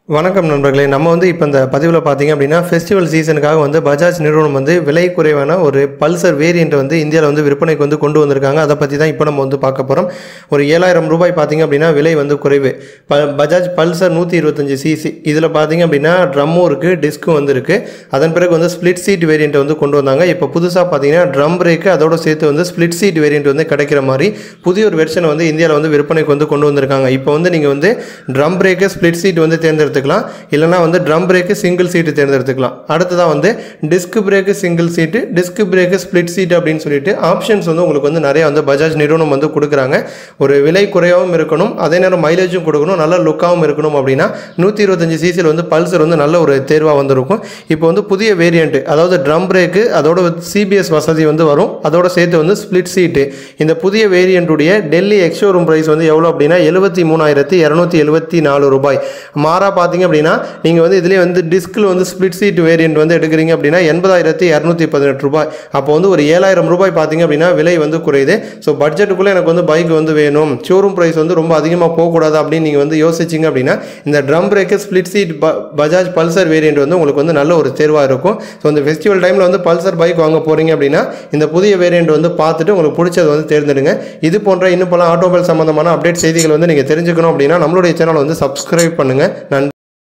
வணக்கம் நண்பர்களே நம்ம வந்து இப்போ இந்த பதிவில் பார்த்தீங்க அப்படின்னா ஃபெஸ்டிவல் சீசனுக்காக வந்து பஜாஜ் நிறுவனம் வந்து விலை குறைவான ஒரு பல்சர் வேரியண்ட் வந்து இந்தியாவில் வந்து விற்பனைக்கு வந்து கொண்டு வந்திருக்காங்க அதை பற்றி தான் இப்போ நம்ம வந்து பார்க்க போகிறோம் ஒரு ஏழாயிரம் ரூபாய் பார்த்தீங்க அப்படின்னா விலை வந்து குறைவு ப பஜாஜ் பல்சர் நூற்றி இருபத்தஞ்சி சிசி இதில் பார்த்தீங்க அப்படின்னா ட்ரம்மும் இருக்குது டிஸ்க்கும் வந்து இருக்குது அதன் பிறகு வந்து ஸ்ப்ளிட் சீட் வேரியண்ட் வந்து கொண்டு வந்தாங்க இப்போ புதுசாக பார்த்தீங்கன்னா ட்ரம் பிரேக்கு அதோட சேர்த்து வந்து ஸ்ப்ளிட் சீட் வேரியண்ட் வந்து கிடைக்கிற மாதிரி புதிய ஒரு வெர்ஷனை வந்து இந்தியாவில் வந்து விற்பனைக்கு வந்து கொண்டு வந்திருக்காங்க இப்போ வந்து நீங்கள் வந்து ட்ரம் பிரேக்கு ஸ்ப்ளிட் சீட் வந்து தேர்ந்தெடுத்துக்கலாம் இல்லைனா வந்து ட்ரம் பிரேக்கு சிங்கிள் சீட்டு தேர்ந்தெடுத்துக்கலாம் அடுத்ததாக வந்து disc brake single seat disc brake split seat அப்படின்னு சொல்லிட்டு ஆப்ஷன்ஸ் வந்து உங்களுக்கு வந்து நிறைய வந்து பஜாஜ் நிறுவனம் வந்து கொடுக்குறாங்க ஒரு விலை குறையாகவும் இருக்கணும் அதே நேரம் மைலேஜும் கொடுக்கணும் நல்ல லுக்காகவும் இருக்கணும் அப்படின்னா நூற்றி இருபத்தஞ்சி சிசியில் வந்து பல்சர் வந்து நல்ல ஒரு தேர்வாக வந்திருக்கும் இப்போ வந்து புதிய வேரியண்ட்டு அதாவது ட்ரம் பிரேக்கு அதோட சிபிஎஸ் வசதி வந்து வரும் அதோட சேர்த்து வந்து ஸ்ப்ளிட் சீட்டு இந்த புதிய வேரியண்ட்டுடைய டெல்லி எக்ஸ்ஷோரூம் ப்ரைஸ் வந்து எவ்வளோ அப்படின்னா எழுபத்தி மூணாயிரத்தி இரநூத்தி எழுபத்தி நாலு ரூபாய் மாறா பார்த்தீங்க அப்படின்னா நீங்கள் வந்து இதுலேயே வந்து டிஸ்கில் வந்து ஸ்ப்ளிட் சீட் வேரியண்ட் வந்து எடுக்கிறீங்க அப்படின்னா எண்பதாயிரத்தி இரநூத்தி பதினெட்டு ரூபாய் அப்போ வந்து ஒரு ஏழாயிரம் ரூபாய் பார்த்தீங்க அப்படின்னா விலை வந்து குறையுது ஸோ பட்ஜெட்டுக்குள்ளே எனக்கு வந்து பைக் வந்து வேணும் ஷோரூம் ப்ரைஸ் வந்து ரொம்ப அதிகமாக போகக்கூடாது அப்படின்னு நீங்கள் வந்து யோசிச்சிங்க அப்படின்னா இந்த drum brake split seat Bajaj Pulsar variant வந்து உங்களுக்கு வந்து நல்ல ஒரு தேர்வாக இருக்கும் ஸோ இந்த ஃபெஸ்டிவல் டைமில் வந்து பல்சர் பைக் வாங்க போகிறீங்க அப்படின்னா இந்த புதிய வேரியண்ட் வந்து பார்த்துட்டு உங்களுக்கு பிடிச்சது வந்து தேர்ந்தெடுங்க இது போன்ற இன்னும் பல ஆட்டோமொபைல் சம்மந்தமான அப்டேட் செய்திகள் வந்து நீங்கள் தெரிஞ்சுக்கணும் அப்படின்னா நம்மளுடைய சேனலை வந்து சப்ஸ்கிரைப் பண்ணுங்கள் நன்றி